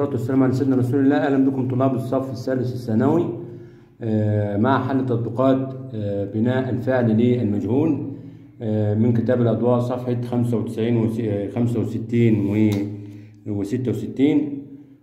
والصلاة والسلام على سيدنا رسول الله أهلا بكم طلاب الصف الثالث الثانوي آه، مع حل تطبيقات آه، بناء الفعل للمجهول آه، من كتاب الأضواء صفحة 95 و 65 و 66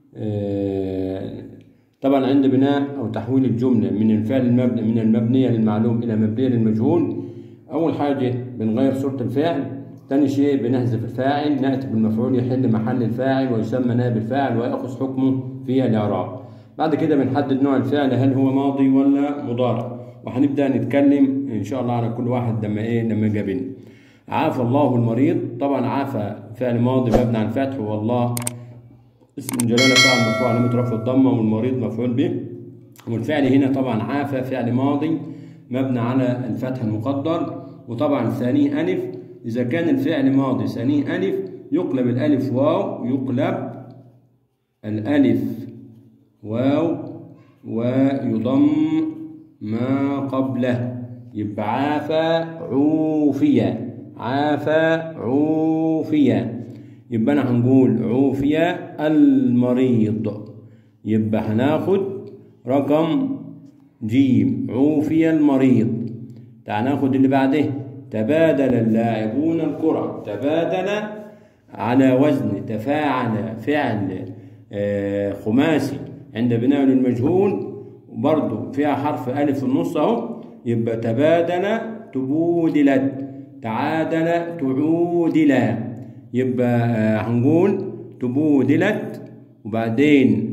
طبعا عند بناء أو تحويل الجملة من الفعل المبني من المبنية للمعلوم إلى مبنية للمجهول أول حاجة بنغير صورة الفعل تاني شيء بنحذف الفاعل نأتي بالمفعول يحل محل الفاعل ويسمى نائب الفاعل ويأخذ حكمه في الإعراب بعد كده بنحدد نوع الفعل هل هو ماضي ولا مضارع وهنبدأ نتكلم إن شاء الله على كل واحد لما إيه لما يقابلنا عافى الله المريض طبعا عافى فعل ماضي مبني على الفتح والله اسم جلالة فاعل مرفوع علامة رفع الضمة والمريض مفعول به والفعل هنا طبعا عافى فعل ماضي مبني على الفتح المقدر وطبعا ثانيه ألف إذا كان الفعل ماضي ثانيه ألف يقلب الألف واو يقلب الألف واو ويضم ما قبله يبقى عافى عوفية عافى عوفية يبقى أنا هنقول عوفية المريض يبقى هناخد رقم جيم عوفي المريض تعال ناخد اللي بعده تبادل اللاعبون الكرة تبادل على وزن تفاعل فعل خماسي عند بناء للمجهول برضو فيها حرف ألف في النص أهو يبقى تبادل تبودلت تعادل تعودلا يبقى هنقول تبودلت وبعدين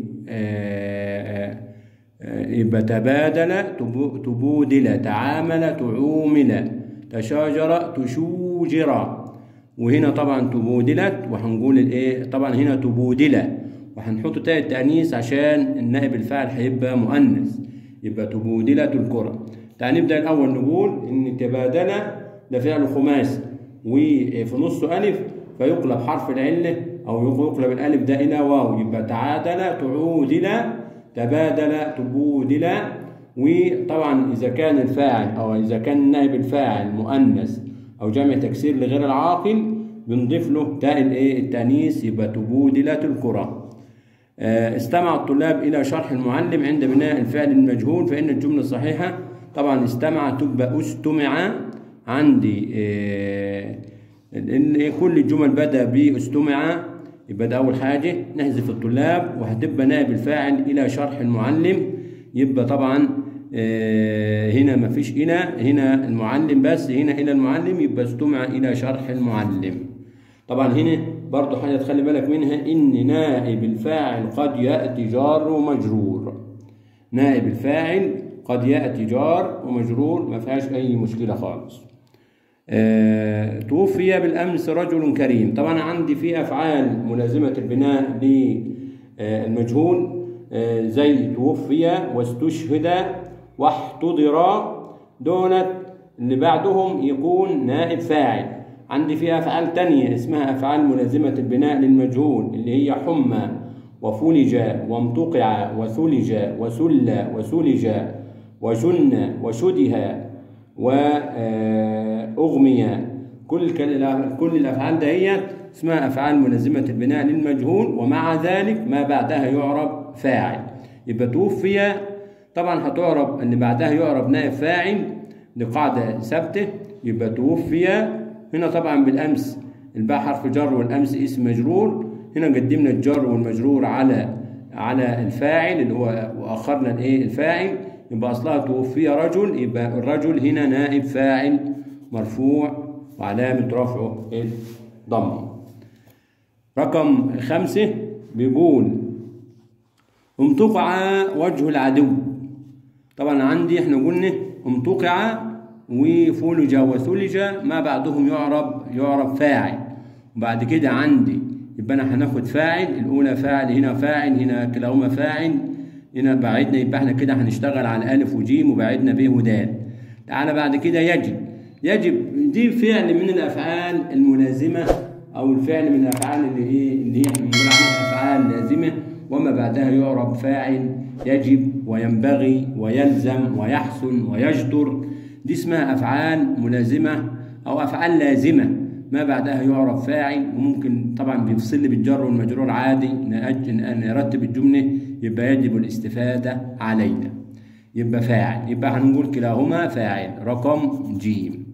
يبقى تبادل تبودل تعامل تعومل تشاجر تشوجر وهنا طبعا تبودلت وهنقول الايه طبعا هنا تبودله وهنحط تاء التأنيث عشان النائب الفاعل هيبقى مؤنث يبقى تبودلة الكرة تعال نبدأ الأول نقول إن تبادل ده فعل خماسي وفي نصه ألف فيقلب حرف العلة أو يقلب الألف ده إلى واو يبقى تعادل تعودل تبادل تبودل وطبعا إذا كان الفاعل أو إذا كان نائب الفاعل مؤنث أو جمع تكسير لغير العاقل بنضيف له تاء الايه التانيث يبقى تبودلت الكرة استمع الطلاب إلى شرح المعلم عند بناء الفعل المجهول فإن الجملة الصحيحة طبعا استمع تبقى استمع عندي كل الجمل بدأ باستمع يبقى ده أول حاجة نحذف الطلاب وهتبقى نائب الفاعل إلى شرح المعلم يبقى طبعا هنا مفيش إلى هنا المعلم بس هنا إلى المعلم يبقى استمع إلى شرح المعلم طبعا هنا برضو حاجة تخلي بالك منها إن نائب الفاعل قد يأتي جار ومجرور نائب الفاعل قد يأتي جار ومجرور ما فيهاش أي مشكلة خالص أه توفي بالأمس رجل كريم طبعا عندي في أفعال ملازمة البناء للمجهول أه زي توفي واستشهد واحتضر دولت اللي بعدهم يكون نائب فاعل عندي في أفعال تانية اسمها أفعال ملازمة البناء للمجهول اللي هي حمى وفلج وامتقع وثلج وسل وسلج وجن وشده وأغمي كل كل الأفعال دهيت اسمها أفعال ملازمة البناء للمجهول ومع ذلك ما بعدها يعرب فاعل يبقى توفي طبعا هتعرب اللي بعدها يعرب نائب فاعل دي قاعدة ثابتة يبقى توفي هنا طبعا بالأمس الباء حرف جر والأمس اسم مجرور هنا قدمنا الجر والمجرور على على الفاعل اللي هو وأخرنا الايه الفاعل يبقى أصلها توفي رجل يبقى الرجل هنا نائب فاعل مرفوع وعلامة رفعه الضم رقم خمسة بيقول امتقع وجه العدو طبعا عندي احنا قلنا امتقع وفلج وثلج ما بعدهم يعرب يعرب فاعل وبعد كده عندي يبقى انا هناخد فاعل الاولى فاعل هنا فاعل هنا كلاهما فاعل هنا بعدنا يبقى احنا كده هنشتغل على الف وجيم وبعدنا ب ودال تعالى بعد كده يجب يجب دي فعل من الافعال الملازمه او الفعل من الافعال اللي هي اللي هي بنقول عنها افعال لازمه وما بعدها يعرب فاعل يجب وينبغي ويلزم ويحسن ويجدر دي اسمها أفعال ملازمة أو أفعال لازمة ما بعدها يعرف فاعل وممكن طبعا بيفصل لي بالجر والمجرور عادي نأج- نرتب الجملة يبقى يجب الاستفادة علينا يبقى فاعل يبقى هنقول كلاهما فاعل رقم جيم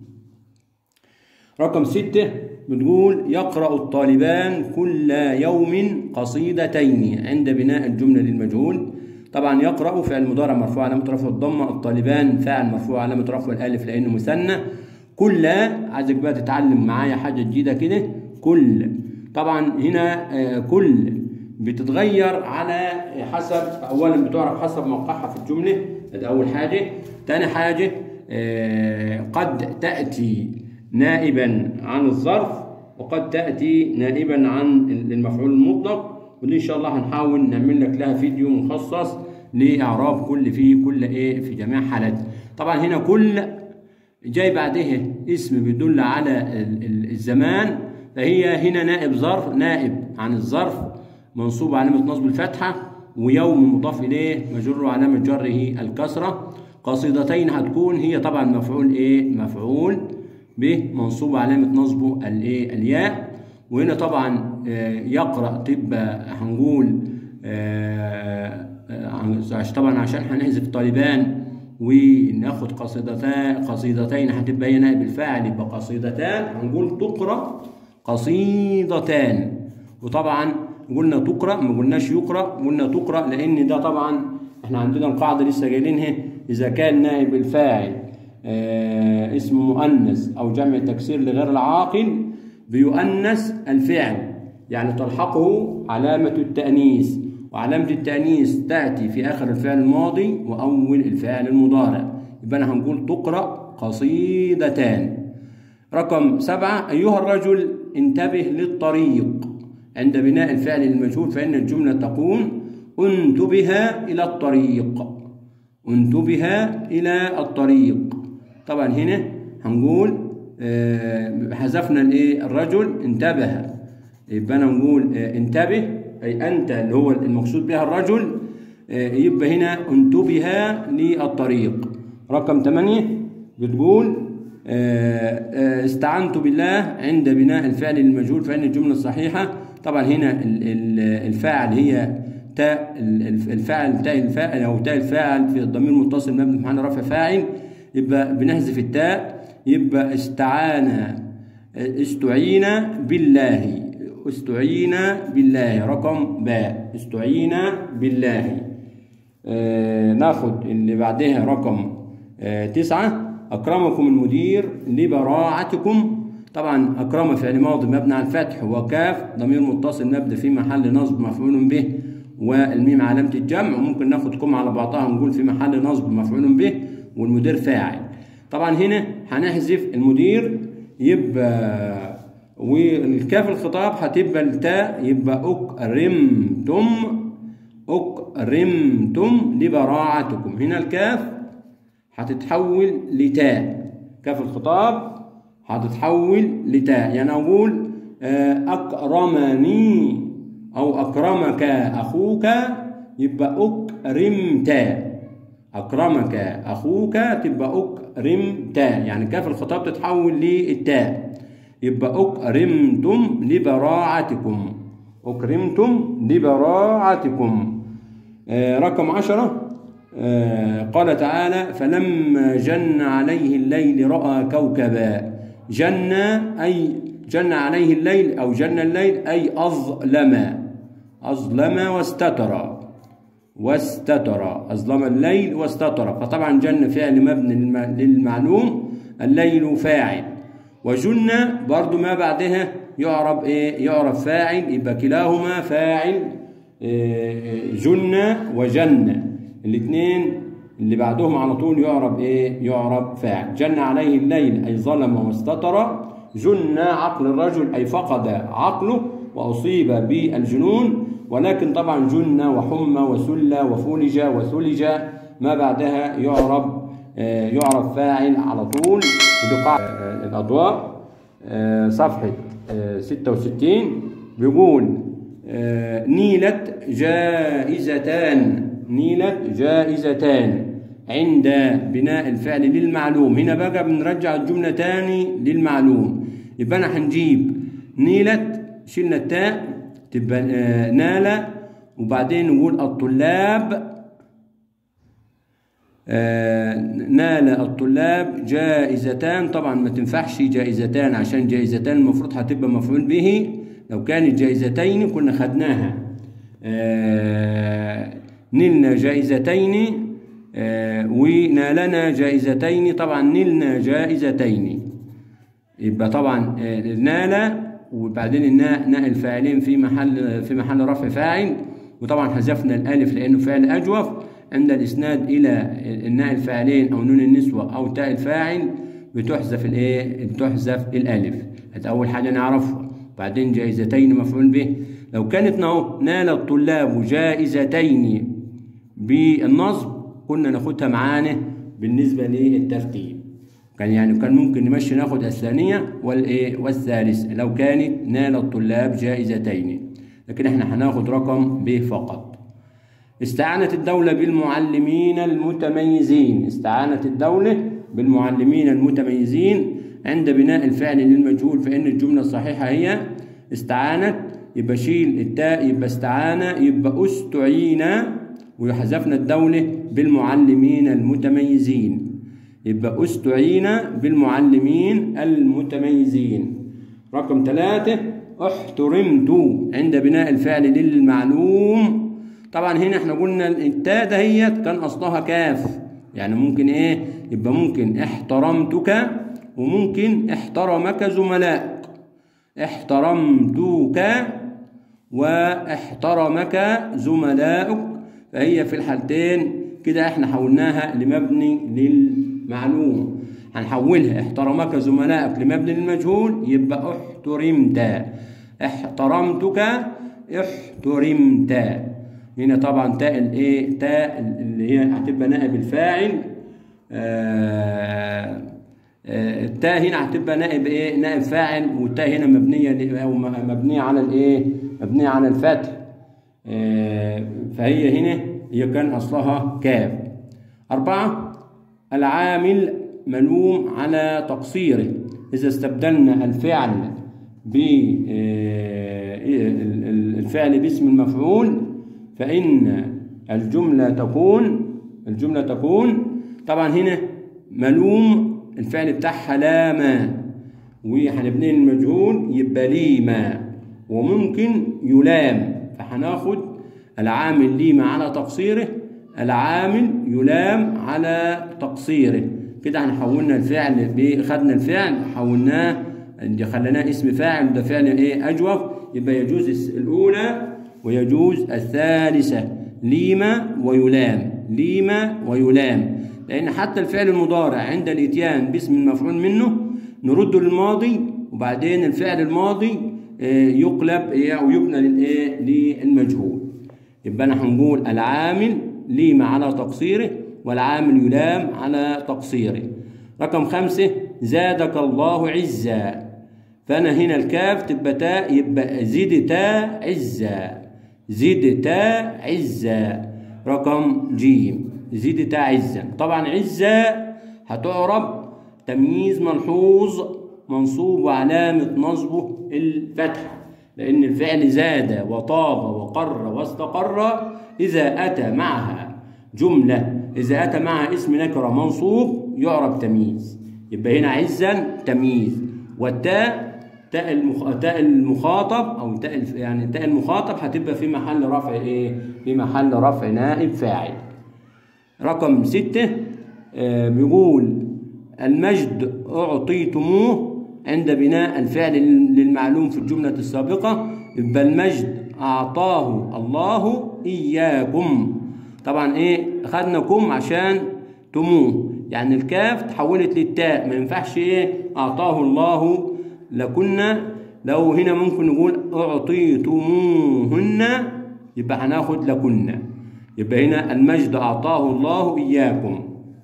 رقم ستة بتقول يقرأ الطالبان كل يوم قصيدتين عند بناء الجملة للمجهول طبعا يقرأ فعل مضارع مرفوع علامة رفعه الضمة الطالبان فاعل مرفوع علامة رفعه الألف لأنه مثنى كل عايزك بقى تتعلم معايا حاجة جديدة كده كل طبعا هنا آه، كل بتتغير على حسب أولا بتعرف حسب موقعها في الجملة ده أول حاجة تاني حاجة آه، قد تأتي نائبا عن الظرف وقد تأتي نائبا عن المفعول المطلق ودي إن شاء الله هنحاول نعمل لك لها فيديو مخصص لإعراب كل في كل إيه في جميع حالات طبعا هنا كل جاي بعدها اسم بيدل على ال- ال- الزمان فهي هنا نائب ظرف نائب عن الظرف منصوب علامة نصب الفتحة ويوم مضاف إليه مجر علامة جره الكسرة قصيدتين هتكون هي طبعا مفعول إيه مفعول به منصوب علامة نصبه الإيه الياء وهنا طبعا آه، يقرأ تبقى هنقول آه، آه، عن- طبعا عشان هنحذف طالبان وناخد قصيدتان قصيدتين هتبقى هي نائب الفاعل يبقى قصيدتان هنقول تقرأ قصيدتان وطبعا قلنا تقرأ ما قلناش يقرأ قلنا تقرأ لأن ده طبعا احنا عندنا القاعدة لسه جايلينها إذا كان نائب الفاعل آه اسم مؤنث أو جمع تكسير لغير العاقل بيؤنث الفعل يعني تلحقه علامة التأنيث وعلامة التأنيث تأتي في آخر الفعل الماضي وأول الفعل المضارع يبقى أنا هنقول تقرأ قصيدتان رقم سبعة أيها الرجل انتبه للطريق عند بناء الفعل المجهول فإن الجملة تقول انتبه إلى الطريق انتبه إلى الطريق طبعا هنا هنقول آه، حذفنا الايه الرجل انتبه يبقى انا نقول آه، انتبه اي انت اللي هو المقصود بها الرجل آه، يبقى هنا انتبه للطريق رقم 8 بتقول آه، آه، استعنت بالله عند بناء الفعل المجهول فإن الجملة الصحيحة طبعا هنا ال- ال- الفاعل هي تاء ال- ال- الفاعل تاء الفاعل أو تاء الفاعل في الضمير المتصل مبني في محل رفع فاعل يبقى بنحذف التاء يبقى استعان استعين بالله استعين بالله رقم باء استعين بالله آه ناخد اللي بعدها رقم آه تسعة أكرمكم المدير لبراعتكم طبعا أكرم فعل ماضي مبني على الفتح وكاف ضمير متصل مبني في محل نصب مفعول به والميم علامة الجمع وممكن ناخد كم على بعضها ونقول في محل نصب مفعول به والمدير فاعل طبعا هنا هنحذف المدير يبقى والكاف الخطاب هتبقى التاء يبقى أكرمتم أكرمتم لبراعتكم هنا الكاف هتتحول لتاء كاف الخطاب هتتحول لتاء يعني أقول آه، أكرمني أو أكرمك أخوك يبقى أكرمت أكرمك أخوك تبقى أكرمت يعني كاف الخطاب تتحول للتاء يبقى أكرمتم لبراعتكم أكرمتم لبراعتكم آه، رقم عشرة آه، قال تعالى فلما جن عليه الليل رأى كوكبا جن أي جن عليه الليل أو جن الليل أي أظلم أظلم واستتر واستتر أظلم الليل واستتر فطبعا جن فعل مبني للم- للمعلوم الليل فاعل وجن برضو ما بعدها يعرب ايه يعرب فاعل يبقى كلاهما فاعل إيه، جن وجن الاثنين اللي بعدهم على طول يعرب ايه يعرب فاعل جن عليه الليل اي ظلم واستتر جن عقل الرجل اي فقد عقله واصيب بالجنون ولكن طبعا جن وحمى وسل وفلج وثلج ما بعدها يعرب آه، يعرب فاعل على طول ودي قاعدة آه، الأضواء آه، صفحة آه، 66 بيقول آه، نيلت جائزتان نيلت جائزتان عند بناء الفعل للمعلوم هنا بقى بنرجع الجملة تاني للمعلوم يبقى انا هنجيب نيلت شلنا التاء تبقى آه، نال وبعدين نقول الطلاب آه، نال الطلاب جائزتان طبعا ما تنفعش جائزتان عشان جائزتان المفروض هتبقى مفعول به لو كانت جائزتين كنا خدناها آه، نلنا جائزتين آه، ونالنا جائزتين طبعا نلنا جائزتين يبقى طبعا آه، نال وبعدين الناء ناء الفاعلين في محل في محل رفع فاعل وطبعا حذفنا الالف لانه فعل اجوف عند الاسناد الى الناء الفاعلين او نون النسوه او تاء الفاعل بتحذف الايه بتحذف الالف هذا اول حاجه نعرفها بعدين جائزتين مفعول به لو كانت نهو نال الطلاب جائزتين بالنصب كنا ناخدها معانا بالنسبه للترتيب كان يعني كان ممكن نمشي ناخد الثانيه والايه والثالثه لو كانت نال الطلاب جائزتين لكن احنا هناخد رقم ب فقط استعانت الدولة بالمعلمين المتميزين استعانت الدولة بالمعلمين المتميزين عند بناء الفعل للمجهول فإن الجملة الصحيحة هي استعانت يبقى شيل التاء يبقى استعان يبقى استعين ويحذفنا الدولة بالمعلمين المتميزين يبقى استعين بالمعلمين المتميزين رقم ثلاثة احترمت عند بناء الفعل للمعلوم طبعا هنا احنا قلنا التاء دهيت كان اصلها كاف يعني ممكن ايه يبقى ممكن احترمتك وممكن احترمك زملائك احترمتك واحترمك زملائك فهي في الحالتين كده احنا حولناها لمبني للمعلوم هنحولها احترمك زملائك لمبني للمجهول يبقى احترمت احترمتك احترمت هنا طبعا تاء الايه تاء اللي هي هتبقى نائب الفاعل آه آه التاء هنا هتبقى نائب ايه نائب فاعل والتاء هنا مبنيه او مبنيه على الايه مبنيه على الفتح آه فهي هنا هي كان اصلها كاف أربعة العامل ملوم على تقصيره إذا استبدلنا الفعل بالفعل باسم المفعول فإن الجملة تكون الجملة تكون طبعا هنا ملوم الفعل بتاعها لاما وهنبني المجهول يبقى ليما وممكن يلام فهناخد العامل ليما على تقصيره العامل يلام على تقصيره كده هنحولنا الفعل خدنا الفعل حولناه خليناه اسم فاعل ده فعل ايه اجوف يبقى يجوز الاولى ويجوز الثالثة ليما ويلام ليما ويلام لأن حتى الفعل المضارع عند الإتيان باسم المفعول منه نرده للماضي وبعدين الفعل الماضي يقلب أو يبنى للإيه للمجهول يبقى أنا هنقول العامل ليما على تقصيره والعامل يلام على تقصيره رقم خمسة زادك الله عزا فأنا هنا الكاف تبقى تاء يبقى زد تاء عزا زد تاء عزا رقم جيم زد تاء عزا طبعا عزا هتعرب تمييز ملحوظ منصوب وعلامة نصبه الفتح لأن الفعل زاد وطاب وقر واستقر إذا أتى معها جملة إذا أتى معها اسم نكرة منصوب يعرب تمييز يبقى هنا عزا تمييز والتاء تاء المخ... تاء المخاطب او تاء الف... يعني تاء المخاطب هتبقى في محل رفع ايه؟ في محل رفع نائب فاعل. رقم ستة آه بيقول المجد أعطيتموه عند بناء الفعل للمعلوم في الجملة السابقة يبقى المجد أعطاه الله إياكم طبعا إيه خدنا كم عشان تموه يعني الكاف تحولت للتاء ما ينفعش إيه أعطاه الله لكنا لو هنا ممكن نقول أعطيتموهن يبقى هناخد لكنا يبقى هنا المجد أعطاه الله إياكم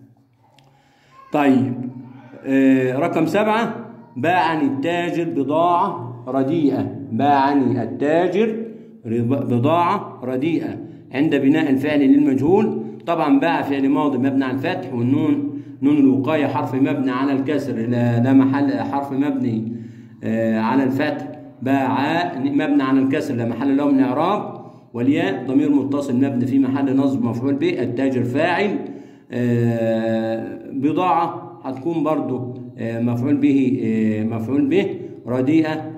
طيب آه رقم سبعة باعني التاجر بضاعة رديئة باعني التاجر بضاعة رديئة عند بناء الفعل للمجهول طبعا باع فعل ماضي مبني على الفتح والنون نون الوقاية حرف مبني على الكسر لا, لا محل حرف مبني آه على الفتح باع مبني على الكسر لا محل له من اعراب والياء ضمير متصل مبني في محل نصب مفعول به التاجر فاعل آه بضاعة هتكون برضو آه مفعول به آه مفعول به رديئة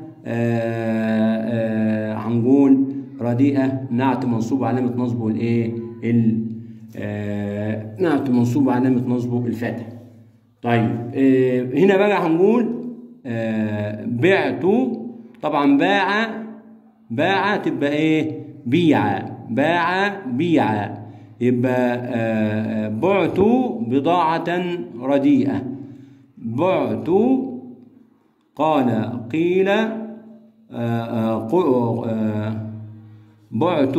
هنقول رديئة نعت منصوب علامة نصبه الايه ال نعت منصوب علامة نصبه الفتح طيب هنا بقى هنقول بعت طبعا باع باع تبقى ايه بيع باع بيع يبقى بعت بضاعة رديئة بعت قال قيل بعت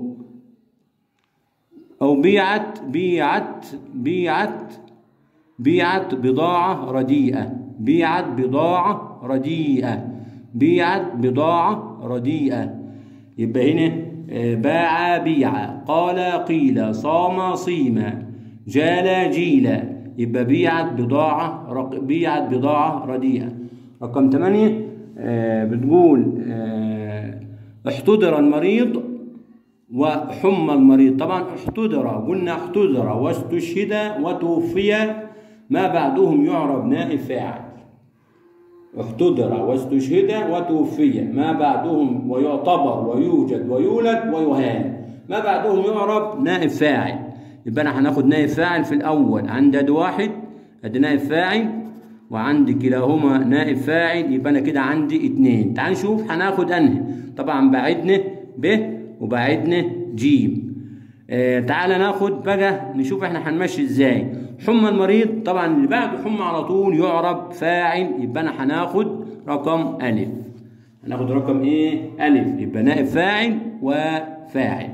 أو بيعت بيعت بيعت بيعت بضاعة رديئة بيعت بضاعة رديئة بيعت بضاعة رديئة يبقى هنا باع بيع قال قيل صام صيما جال جيلا يبقى بيعت بضاعة بيعت بضاعة رديئة رقم ثمانية بتقول احتضر المريض وحمى المريض طبعا احتضر قلنا احتضر واستشهد وتوفي ما بعدهم يعرب نائب فاعل احتضر واستشهد وتوفي ما بعدهم ويعتبر ويوجد ويولد ويهان ما بعدهم يعرب نائب فاعل يبقى انا هناخد نائب فاعل في الاول عند اد واحد ادي نائب فاعل وعندي كلاهما نائب فاعل يبقى انا كده عندي اتنين تعال نشوف هناخد انهي طبعا بعدنا ب وبعدنا جيم آه تعال ناخد بقى نشوف احنا هنمشي ازاي حمى المريض طبعا اللي بعده حمى على طول يعرب فاعل يبقى انا هناخد رقم الف هناخد رقم ايه الف يبقى نائب فاعل وفاعل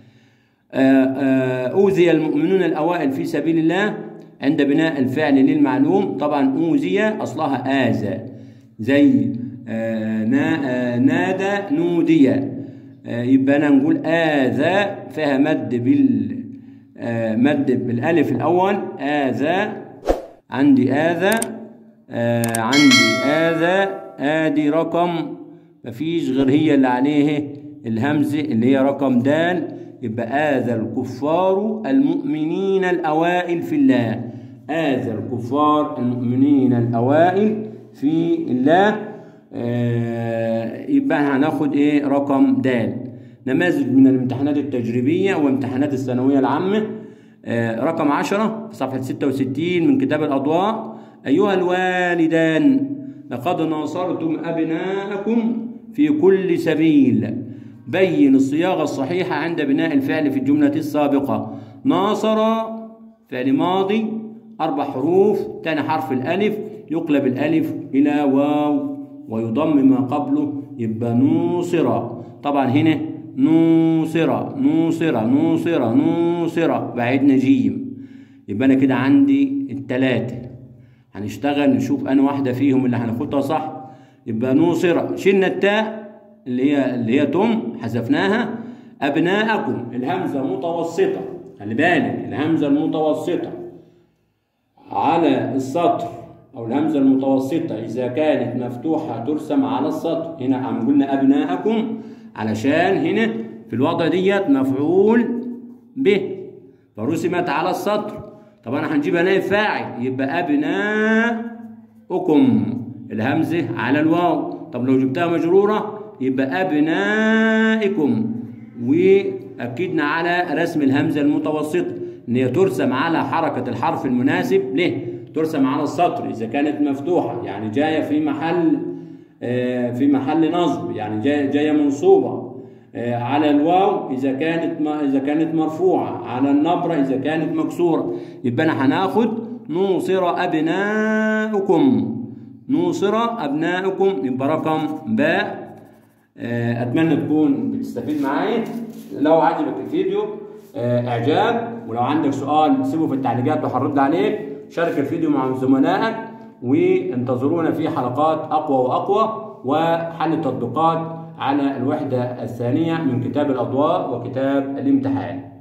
اوذي المؤمنون الاوائل في سبيل الله عند بناء الفعل للمعلوم طبعا اوذي اصلها اذى زي نادى نودي يبقى انا نقول اذى فيها مد بال مد بالالف الاول اذى عندي اذى عندي اذى ادي رقم مفيش غير هي اللي عليه الهمزه اللي هي رقم دال يبقى آذى الكفار المؤمنين الأوائل في الله آذى الكفار المؤمنين الأوائل في الله آه يبقى هناخد ايه رقم د نماذج من الامتحانات التجريبية وامتحانات الثانوية العامة آه رقم عشرة صفحة ستة وستين من كتاب الأضواء أيها الوالدان لقد ناصرتم أبناءكم في كل سبيل بين الصياغة الصحيحة عند بناء الفعل في الجملة السابقة ناصر فعل ماضي أربع حروف تاني حرف الألف يقلب الألف إلى واو ويضم ما قبله يبقى نوصر طبعا هنا نوصر نوصر نوصر نوصر بعدنا جيم يبقى أنا كده عندي التلاتة هنشتغل نشوف أنا واحدة فيهم اللي هناخدها صح يبقى نوصر شلنا التاء اللي هي اللي هي تم حذفناها أبناءكم الهمزة متوسطة خلي بالك الهمزة المتوسطة على السطر أو الهمزة المتوسطة إذا كانت مفتوحة ترسم على السطر هنا عم قلنا أبناءكم علشان هنا في الوضع ديت مفعول به فرسمت على السطر طبعا هنجيبها نائب فاعل يبقى أبناءكم الهمزة على الواو طب لو جبتها مجرورة يبقى أبنائكم وأكدنا على رسم الهمزة المتوسطة إن هي ترسم على حركة الحرف المناسب له ترسم على السطر إذا كانت مفتوحة يعني جاية في محل في محل نصب يعني جاية, جاية منصوبة على الواو إذا كانت إذا كانت مرفوعة على النبرة إذا كانت مكسورة يبقى أنا هناخد نوصر أبناؤكم نوصر أبناؤكم يبقى رقم باء اتمنى تكون بتستفيد معايا لو عجبك الفيديو اعجاب ولو عندك سؤال سيبه في التعليقات وهرد عليك شارك الفيديو مع زملائك وانتظرونا في حلقات اقوى واقوى وحل التطبيقات على الوحده الثانيه من كتاب الاضواء وكتاب الامتحان